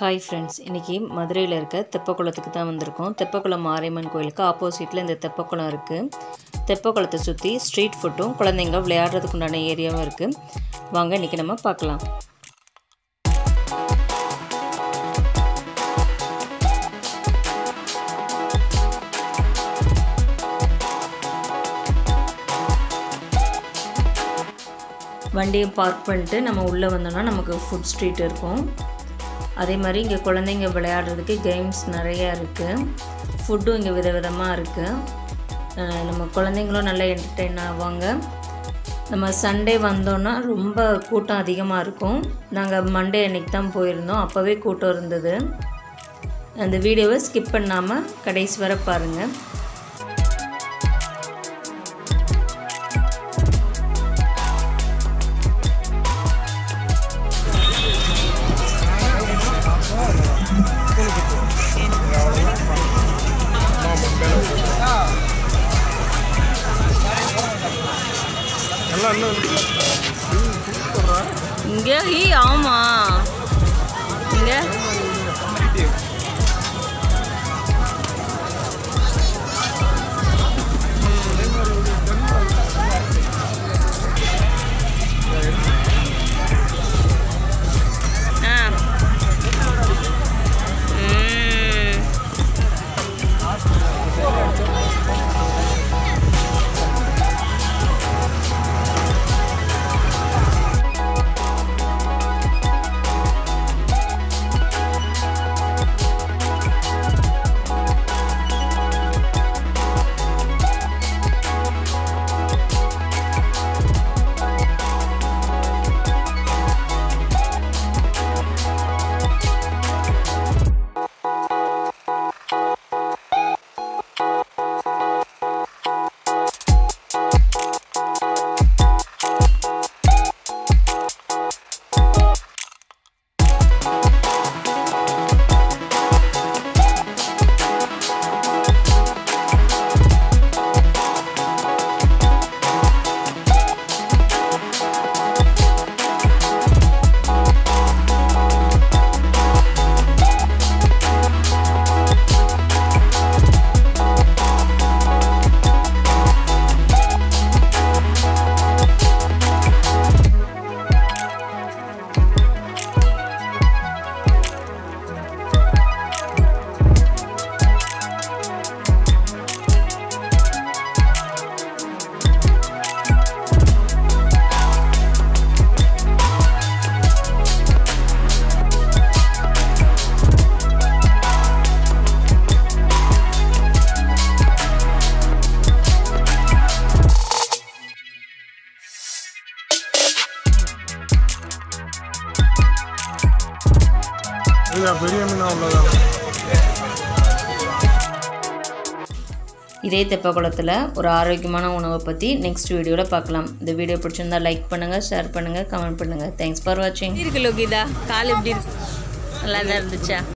hi friends இன்றைக்கி மதுரையில் இருக்க தெப்பக்குளத்துக்கு தான் வந்திருக்கோம் தெப்பக்குளம் மாரியம்மன் கோயிலுக்கு ஆப்போசிட்டில் இந்த தெப்பக்குளம் இருக்குது தெப்பக்குளத்தை சுற்றி ஸ்ட்ரீட் ஃபுட்டும் குழந்தைங்க விளையாடுறதுக்கு உண்டான ஏரியாவும் இருக்குது வாங்க இன்றைக்கி நம்ம பார்க்கலாம் வண்டியை பார்க் பண்ணிட்டு நம்ம உள்ளே வந்தோம்னா நமக்கு ஃபுட் ஸ்ட்ரீட் இருக்கும் அதே மாதிரி இங்கே குழந்தைங்க விளையாடுறதுக்கு கேம்ஸ் நிறையா இருக்குது ஃபுட்டும் இங்கே விதவிதமாக இருக்குது நம்ம குழந்தைங்களும் நல்லா என்டர்டெயின் ஆவாங்க நம்ம சண்டே வந்தோன்னா ரொம்ப கூட்டம் அதிகமாக இருக்கும் நாங்கள் மண்டே அன்னைக்கு தான் போயிருந்தோம் அப்போவே கூட்டம் இருந்தது அந்த வீடியோவை ஸ்கிப் பண்ணாமல் கடைசி வரை பாருங்கள் இங்கே ஈ ஆமாம் இங்கே ஆ ம் இல்லையா பெரிய மீனா உள்ளதா இதே தெப்பக்குளத்தில் ஒரு ஆரோக்கியமான உணவை பற்றி நெக்ஸ்ட் வீடியோவில் பார்க்கலாம் இந்த வீடியோ பிடிச்சிருந்தா லைக் பண்ணுங்கள் ஷேர் பண்ணுங்கள் கமெண்ட் பண்ணுங்கள் தேங்க்ஸ் ஃபார் வாட்சிங் இருக்கு லோகிதா கால் எப்படி இருக்கு நல்லா தான் இருந்துச்சா